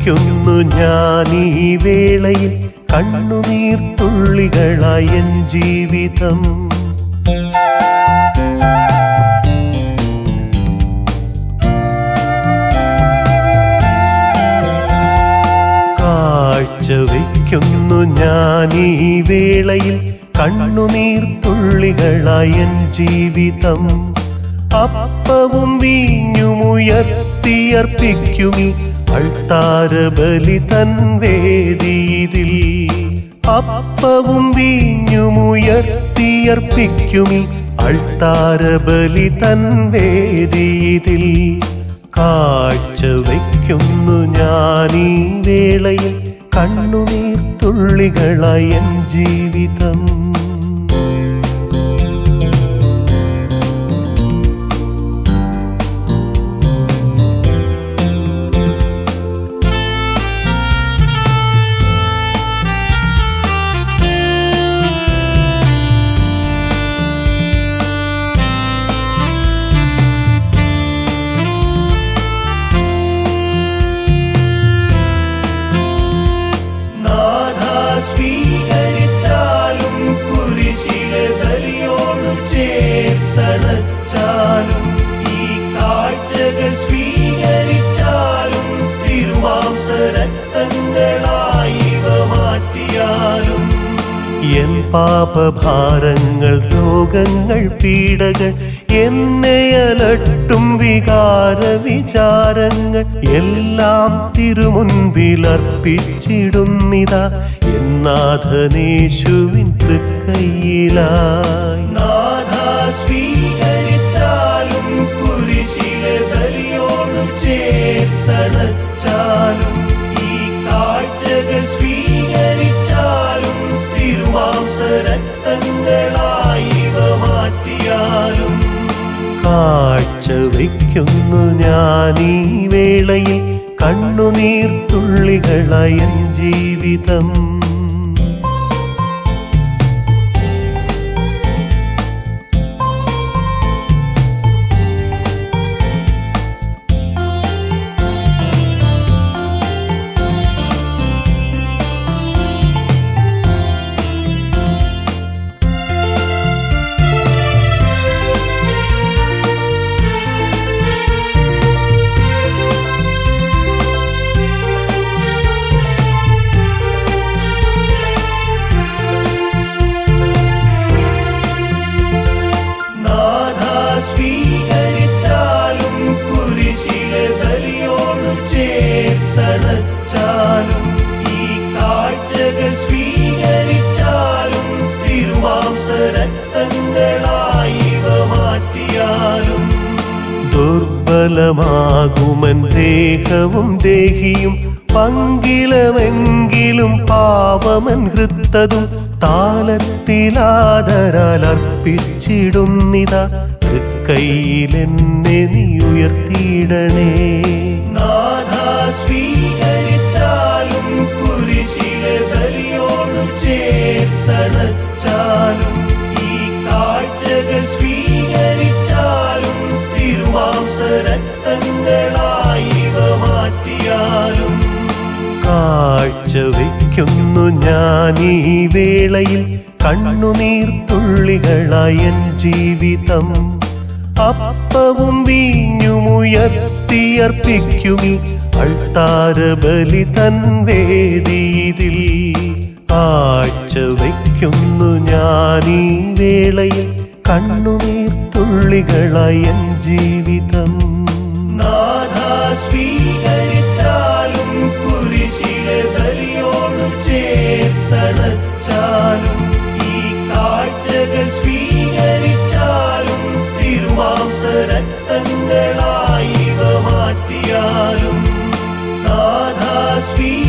വയ്ക്കുന്നു ഞാൻ ഈ വേളയിൽ കണ്ണുനീർത്തുള്ളികളായ എൻ ജീവിതം കാഴ്ച വയ്ക്കുന്നു ഞാൻ ഈ വേളയിൽ കണ്ണുനീർത്തുള്ളികളായ എൻ ജീവിതം അപ്പവും വീഞ്ഞുമുയർത്തിയർപ്പിക്കുമി അൾത്താര ബലി തൻ വേദിയിൽ അപ്പവും വീഞ്ഞുമുയർത്തിയർപ്പിക്കുമി അൾത്താര ബലി തൻ വേദിയിൽ കാഴ്ച വയ്ക്കുന്നു ഞാൻ ഈ വേളയിൽ കണ്ണുനീർത്തുള്ളികളായ എൻ ജീവിതം നാഥ സ്വീകരിച്ചാലും കുരിശിലെ ബലിയോട് ചേർത്തണച്ചാലും ഈ കാഴ്ചകൾ സ്വീകരിച്ചാലും തിരുമാംസ രക്തങ്ങളായി ഇവ മാറ്റിയാലും എൻ പാപഭാരങ്ങൾ രോഗങ്ങൾ പീഡകൾ എന്നെ അലട്ടും വികാര വിചാരങ്ങൾ എല്ലാം തിരുമുൻപിൽ അർപ്പിച്ചിടുന്നിതാ എന്നാഥനേശുവിൻ തൃക്കൈയിലായി നാഥ സ്വീകരിച്ചാലും കുരിശിലെ ബലിയോട് ചേർത്തണച്ചാലും ഈ കാഴ്ചകൾ സ്വീകരിച്ചാലും തിരുമാംസ രക്തങ്ങളായി ഇവ മാറ്റിയാലും കാഴ്ച വയ്ക്കുന്നു ഞാൻ ഈ വേളയിൽ കണ്ണുനീർത്തുള്ളികളായ എൻ ജീവിതം നാഥ സ്വീകരിച്ചാലും കുരിശിലെ ബലിയോട് ചേർത്തണച്ചാലും ഈ കാഴ്ചകൾ സ്വീകരിച്ചാലും തിരുമാംസ രക്തങ്ങളായി ഇവ മാറ്റിയാലും ദുർബലമാകുമൻ ദേഹവും ദേഹിയും പങ്കിലമെങ്കിലും പാപമൻ ഹൃത്തതും താലത്തിലാദരാൽ അർപ്പിച്ചിടുന്നിതാ തൃക്കൈയിലെന്നെ നീ ഉയർത്തിയിടണേ നാഥ സ്വീകരിച്ചാലും കുരിശിലെ ബലിയോട് ചേർത്തണച്ചാലും ഈ കാഴ്ചകൾ സ്വീകരിച്ചാലും തിരുമാംസ രക്തങ്ങളായി ഇവ മാറ്റിയാലും കാഴ്ച വയ്ക്കുന്നു ഞാൻ ഈ വേളയിൽ കണ്ണുനീർത്തുള്ളികളായ എൻ ജീവിതം അപ്പവും വീഞ്ഞുമുയർത്തിയർപ്പിക്കുമി അൾത്താര ബലി തൻ വേദിയിൽ കാഴ്ച വയ്ക്കുന്നു ഞാൻ ഈ വേളയിൽ കണ്ണുനീർത്തുള്ളികളായ എൻ ജീവിതം നാഥ സ്വീകരിച്ചാലും കുരിശിലെ ബലിയോട് ചേർത്തണച്ചാലും ഈ കാഴ്ചകൾ സ്വീകരിച്ചാലും തിരുമാംസ രക്തങ്ങളായി ഇവ മാറ്റിയാലും നാഥ സ്വീ